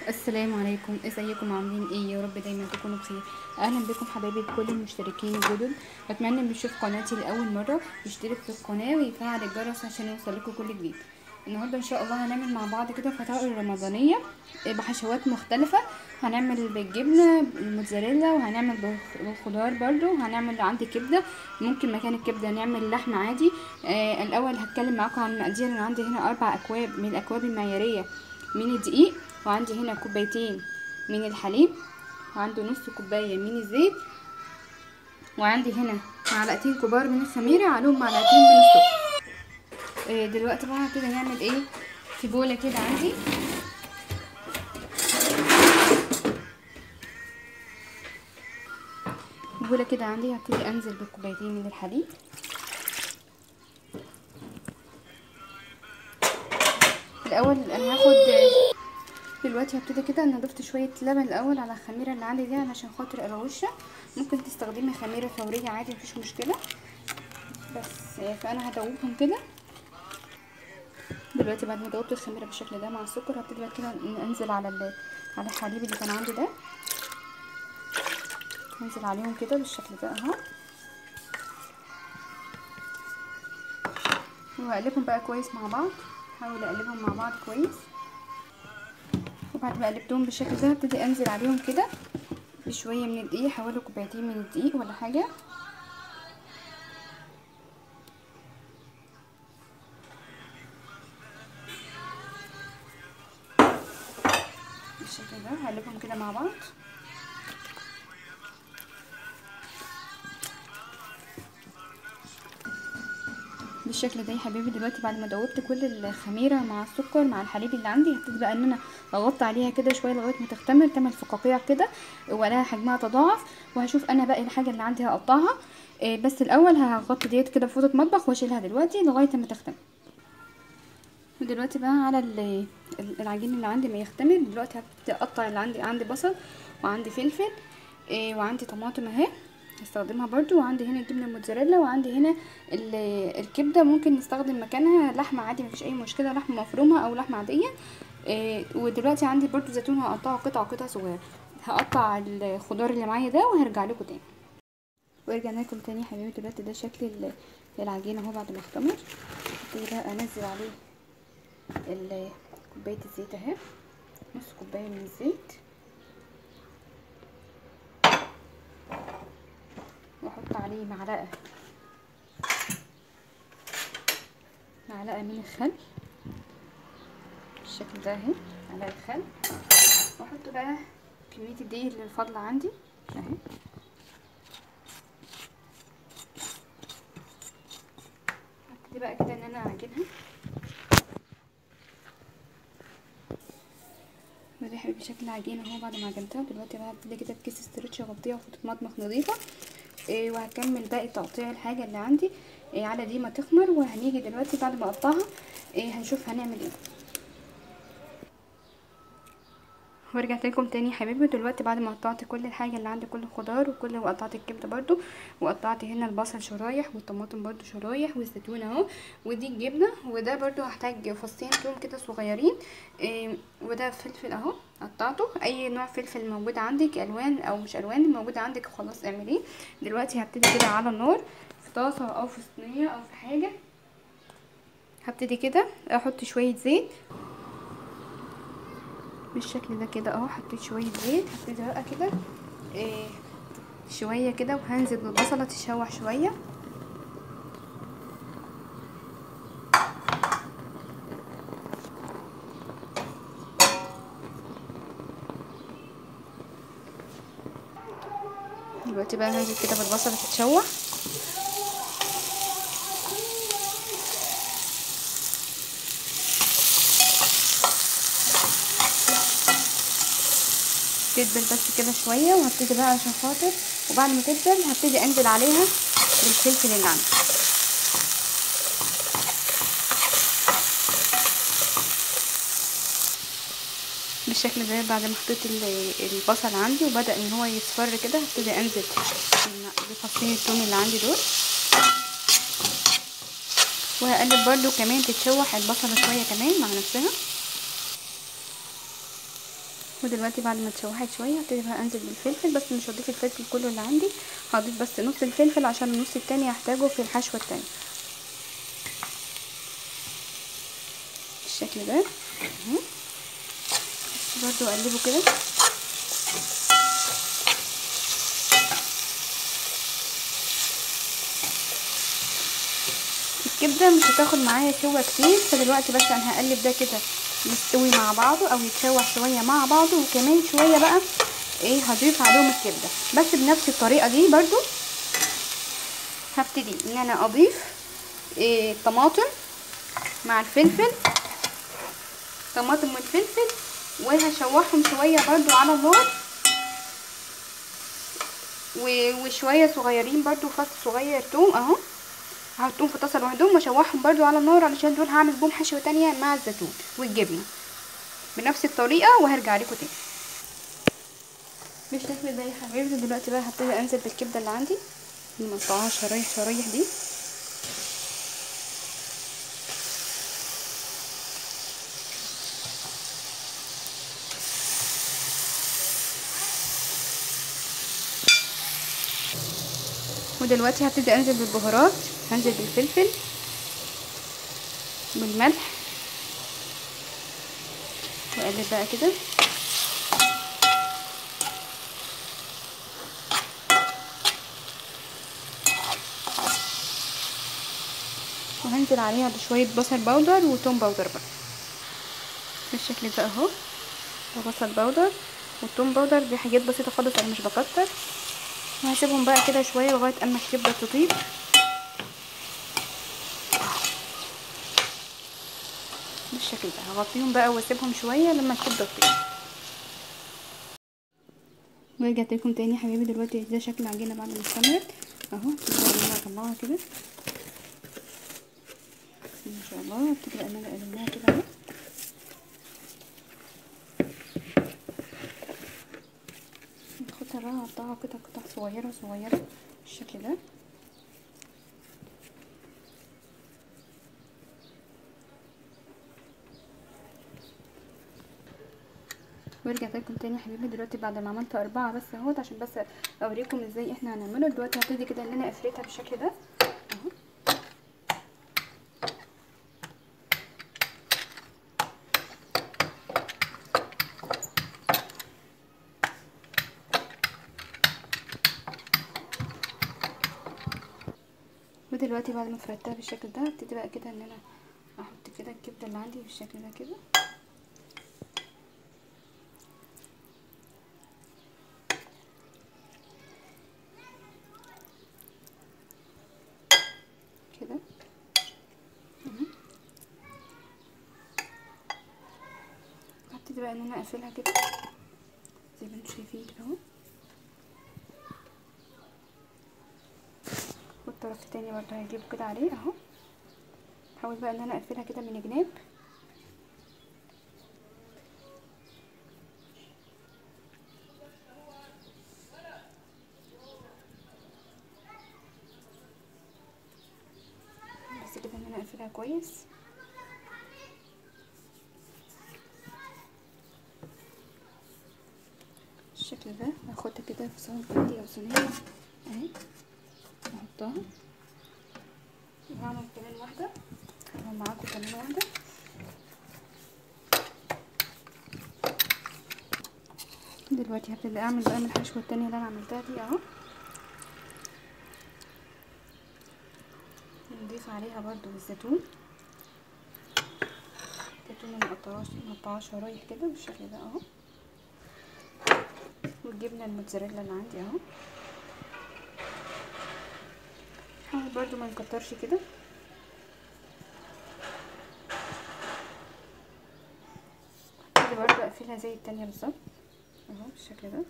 السلام عليكم ازيكم عاملين ايه يا رب دايما تكونوا بخير اهلا بكم حبايبي كل المشتركين الجدد اتمنى اللي يشوف قناتي لاول مره يشترك في القناه ويفعل الجرس عشان يوصلكوا كل جديد النهارده ان شاء الله هنعمل مع بعض كده فطائر رمضانيه بحشوات مختلفه هنعمل بالجبنه الموتزاريلا وهنعمل بالخضار برضو هنعمل عندي كبده ممكن مكان الكبده نعمل لحمه عادي آه الاول هتكلم معاكم عن المقادير انا عندي هنا اربع اكواب من الاكواب المعياريه من الدقيق وعندي هنا كوبايتين من الحليب وعندي نص كوبايه من الزيت وعندي هنا معلقتين كبار من الخميره عليهم معلقتين من السكر إيه دلوقتي بقى كده نعمل ايه في بوله كده عندي بوله كده عندي هبتدي انزل بكوبايتين من الحليب الاول انا هاخد دلوقتي هبتدي كده انا ضفت شويه لبن الاول على الخميره اللي عندي دي علشان خاطر اروشها ممكن تستخدمي خميره فوريه عادي مفيش مشكله بس فانا هدوبهم كده دلوقتي بعد ما دوبت الخميره بالشكل ده مع السكر هبتدي بعد كده انزل على على الحليب اللي كان عندي ده انزل عليهم كده بالشكل ده اهو واقلبهم بقى كويس مع بعض هحاول اقلبهم مع بعض كويس وبعد ما قلبتهم بالشكل ده هبتدي انزل عليهم كده بشويه من الدقيق حوالي كوبايتين من الدقيق ولا حاجه بالشكل ده هقلبهم كده مع بعض بالشكل ده يا حبيبي دلوقتي بعد ما دوبت كل الخميره مع السكر مع الحليب اللي عندي هبتدي بقى ان انا اغطي عليها كده شويه لغايه ما تختمر تعمل فقاقيع كده ولا حجمها تضاعف وهشوف انا باقي الحاجه اللي عندي هقطعها بس الاول هغطي ديت كده في فوطه مطبخ واشيلها دلوقتي لغايه ما تختمر ودلوقتي بقى على العجين اللي عندي ما يختمر دلوقتي هبتدي اقطع اللي عندي عندي بصل وعندي فلفل وعندي طماطم اهي هستخدمها برضو وعندي هنا الجبنه الموتزاريلا وعندي هنا الكبده ممكن نستخدم مكانها لحمه عادي مفيش اي مشكله لحمه مفرومه او لحمه عاديه إيه ودلوقتي عندي برضو زيتون هقطعه قطع قطع صغيره هقطع الخضار اللي معايا ده وهرجع لكم تاني ورجعنا لكم تاني يا حبيبي دلوقتي ده شكل العجينه اهو بعد ما اختمر ابتدي بقى انزل عليه كوبايه الزيت اهي نص كوبايه من الزيت واحط عليه معلقه معلقه من الخل بالشكل ده اهي معلقه خل واحط بقى كميه الدقيق اللي فاضله عندي اهي هبتدي بقى كده ان انا اعجنها ودي حبيبي شكل عجينه اهو بعد ما عجنتها دلوقتي بقى هبتدي كده بكيس استرتش اغطيها وفوطه مطبخ نظيفه إيه وهكمل باقي تقطيع الحاجه اللي عندي إيه على دي ما تخمر وهنيجي دلوقتي بعد ما اقطعها إيه هنشوف هنعمل ايه ورجعت لكم تاني يا حبيبي دلوقتي بعد ما قطعت كل الحاجه اللي عندي كل الخضار وكل وقطعت الكبده برضو وقطعت هنا البصل شرايح والطماطم برضو شرايح والزيتون اهو ودي الجبنه وده برضو هحتاج فصين توم كده صغيرين إيه وده فلفل اهو قطعته اي نوع فلفل موجود عندك الوان او مش الوان موجود عندك خلاص اعمليه دلوقتي هبتدي كده على النار في طاسه او في صينيه او في حاجه هبتدي كده احط شويه زيت بالشكل ده كده اهو حطيت شويه زيت هبتدي بقى كده إيه شويه كده وهنزل بالبصله تشوح شويه دلوقتي بقى هنزل كده بالبصله تتشوح تدبل بس كده شويه وهبتدي بقى عشان خاطر وبعد ما تدبل هبتدي انزل عليها بالفلفل اللي عندي بالشكل ده بعد ما حطيت البصل عندي وبدا ان هو يصفر كده هبتدي انزل بفصين الثوم اللي عندي دول وهقلب برضو كمان تتشوح البصلة شوية كمان مع نفسها ودلوقتي بعد ما اتشوحت شويه هبتدي بقى انزل بالفلفل بس مش هضيف الفلفل كله اللي عندي هضيف بس نص الفلفل عشان النص التاني هحتاجه في الحشوه التانية بالشكل ده اهو بس برضو اقلبه كده الكبده مش هتاخد معايا سوا كتير فدلوقتي بس انا هقلب ده كده يستوي مع بعضه او يتشوح شويه مع بعضه وكمان شويه بقى ايه هضيف عليهم الكبده بس بنفس الطريقه دي برضو هبتدي ان انا اضيف إيه طماطم مع الفلفل طماطم والفلفل وهشوحهم شويه برضو على النار وشويه صغيرين برضو فص صغير توم اهو هحطهم في طاسه لوحدهم واشوحهم برضو على النار علشان دول هعمل بهم حشوه تانية مع الزيتون والجبنه بنفس الطريقه وهرجع لكم تاني بالشكل ده يا حبايبي دلوقتي بقى هبتدي انزل بالكبده اللي عندي مقطعها شرايح شرايح دي ودلوقتي هبتدي انزل بالبهارات هنزل بالفلفل والملح واقلب بقى كده وهنزل عليها بشوية بصل بودر وتوم بودر بقى بالشكل ده اهو ده بصل بودر والتوم بودر دي حاجات بسيطة خالص انا مش بكتر وهسيبهم بقى كده شوية لغاية اما الكبدة تطيب بالشكل ده هغطيهم بقى واسيبهم شويه لما الكبده تطيب ورجعت لكم تاني يا حبايبي دلوقتي ده شكل العجينه بعد ما استمرت اهو انا اطلعها كده ما شاء الله ابتدي بقى ان انا اقلبها كده اهو ناخدها بقى اقطعها كده قطع صغيره صغيره بالشكل ده ورجعت لكم تاني يا حبيبي دلوقتي بعد ما عملت اربعه بس اهوت عشان بس اوريكم ازاي احنا هنعمله دلوقتي هبتدي كده ان انا افردها بالشكل ده اهو ودلوقتي بعد ما فردتها بالشكل ده هبتدي بقى كده ان انا احط كده الكبده اللي عندي بالشكل ده كده كده هبتدي بقى ان انا اقفلها كده زي ما انتم شايفين كده اهو والطرف التاني برضه هجيبه كده عليه اهو هحاول بقى ان انا اقفلها كده من الجناب بس كده ان انا اقفلها كويس بالشكل ده هاخدها كده في صينيه عندي او صينيه اهي احطها وهعمل كمان واحده هعمل معاكم كمان واحده دلوقتي هبتدي اعمل بقى من الحشوه التانية اللي انا عملتها دي اهو نضيف عليها برضو الزيتون الزيتون مقطعاه مقطعاه شرايح كده بالشكل ده اهو والجبنه الموتزاريلا اللي عندي اهو حاول برضو ما نكترش كده كده برضو اقفلها زي التانية بالظبط اهو بالشكل ده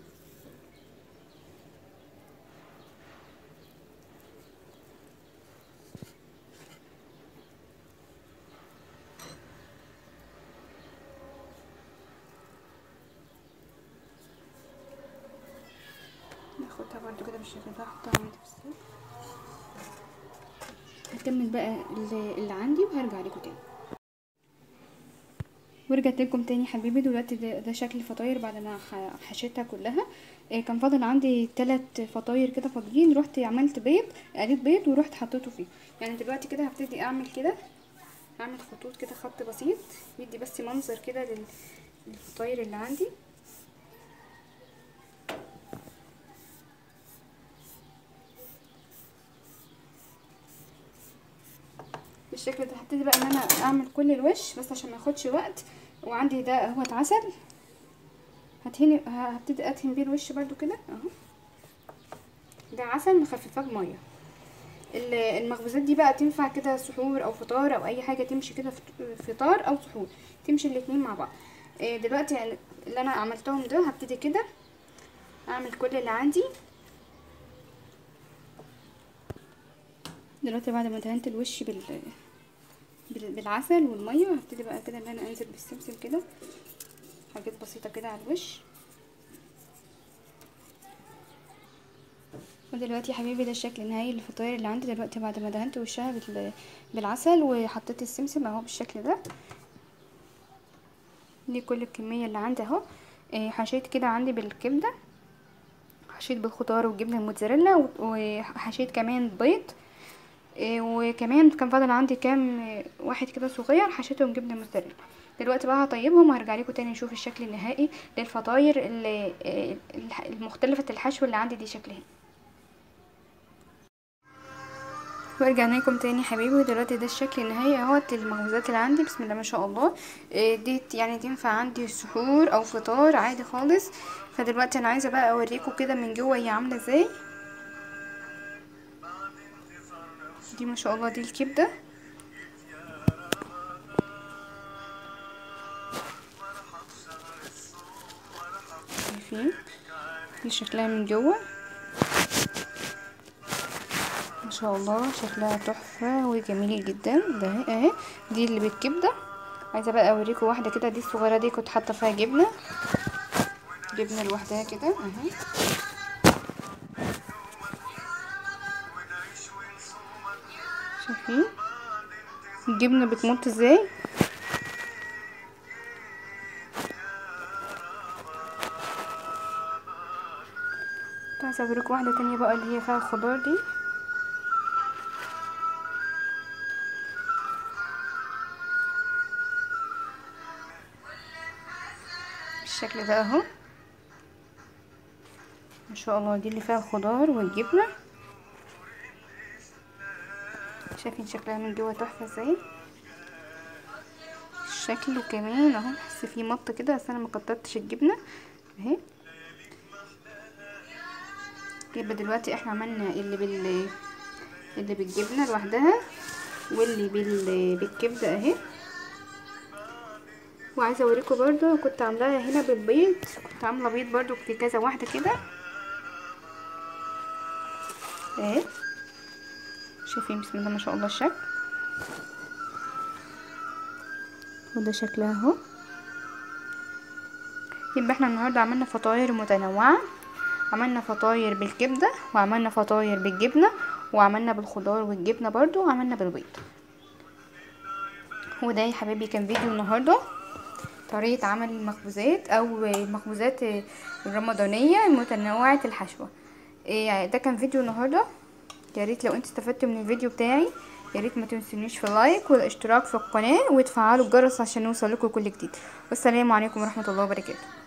ناخدها برضو كده بالشكل ده احطها عندي في السلق هكمل بقى اللي, اللي عندي وهرجع لكم تاني ورجعت لكم تاني حبيبي دلوقتي ده, ده شكل الفطاير بعد ما ح- حشيتها كلها إيه كان فاضل عندي تلات فطاير كده فاضلين رحت عملت بيض قليت بيض ورحت حطيته فيه يعني دلوقتي كده هبتدي اعمل كده هعمل خطوط كده خط بسيط يدي بس منظر كده لل- للفطاير اللي عندي بالشكل ده هبتدي بقى ان انا اعمل كل الوش بس عشان ما ياخدش وقت وعندي ده اهوت عسل هتهني هبتدي ادهن بيه الوش برضو كده اهو ده عسل مخففاه بميه ال- المخبوزات دي بقى تنفع كده سحور او فطار او اي حاجه تمشي كده فط- فطار او سحور تمشي الاتنين مع بعض إيه دلوقتي يعني اللي انا عملتهم ده هبتدي كده اعمل كل اللي عندي دلوقتي بعد ما دهنت الوش بال بال- بالعسل والميه هبتدي بقى كده ان انا انزل بالسمسم كده حاجات بسيطه كده على الوش ودلوقتي يا حبيبي ده الشكل النهائي للفطاير اللي عندي دلوقتي بعد ما دهنت وشها بال- بالعسل وحطيت السمسم اهو بالشكل ده دي كل الكميه اللي عندي اهو إيه، حشيت كده عندي بالكبده حشيت بالخضار والجبنه الموتزاريلا و- وحشيت كمان بيض إيه، وكمان كان فاضل عندي كام إيه، واحد كده صغير حشيتهم جبنه موتزاريلا دلوقتي بقى هطيبهم وهرجع لكم تاني نشوف الشكل النهائي للفطاير اللي إيه، الح- المختلفه الحشو اللي عندي دي شكلها ورجعنا لكم تاني حبيبي دلوقتي ده الشكل النهائي اهوت المخبوزات اللي عندي بسم الله ما شاء الله إيه، ديت يعني تنفع عندي سحور او فطار عادي خالص فدلوقتي انا عايزه بقى اوريكم كده من جوه هي عامله ازاي دي ما شاء الله دي الكبده شايفين دي شكلها من جوه ما شاء الله شكلها تحفة وجميل جدا ده اهي اهي دي اللي بالكبدة عايزة بقى اوريكم واحدة كده دي الصغيرة دي كنت حاطة فيها جبنة جبنة لوحدها كده اهي شايفين الجبنة بتمط ازاي عايزة اوريكم واحدة تانية بقى اللي هي فيها الخضار دي بالشكل ده اهو ما شاء الله دي اللي فيها الخضار والجبنة شايفين شكلها من جوه تحفة ازاي الشكل وكمان اهو بحس فيه مط كده بس انا ما كترتش الجبنة اهي يبقى دلوقتي احنا عملنا اللي بال اللي بالجبنة لوحدها واللي بال... بالكبدة اهي وعايزه اوريكم برضو كنت عاملاها هنا بالبيض كنت عامله بيض برضو في كذا واحده كده اهي شايفين بسم الله ما شاء الله الشكل وده شكلها اهو يبقى احنا النهارده عملنا فطاير متنوعه عملنا فطاير بالكبده وعملنا فطاير بالجبنه وعملنا بالخضار والجبنه برضو وعملنا بالبيض وده يا حبايبي كان فيديو النهارده طريقة عمل المخبوزات أو المخبوزات الرمضانية متنوعة الحشوة إيه ده كان فيديو النهاردة يا ريت لو انت استفدتوا من الفيديو بتاعي يا ريت ما تنسونيش في اللايك والاشتراك في القناة وتفعلوا الجرس عشان يوصل لكم كل جديد والسلام عليكم ورحمة الله وبركاته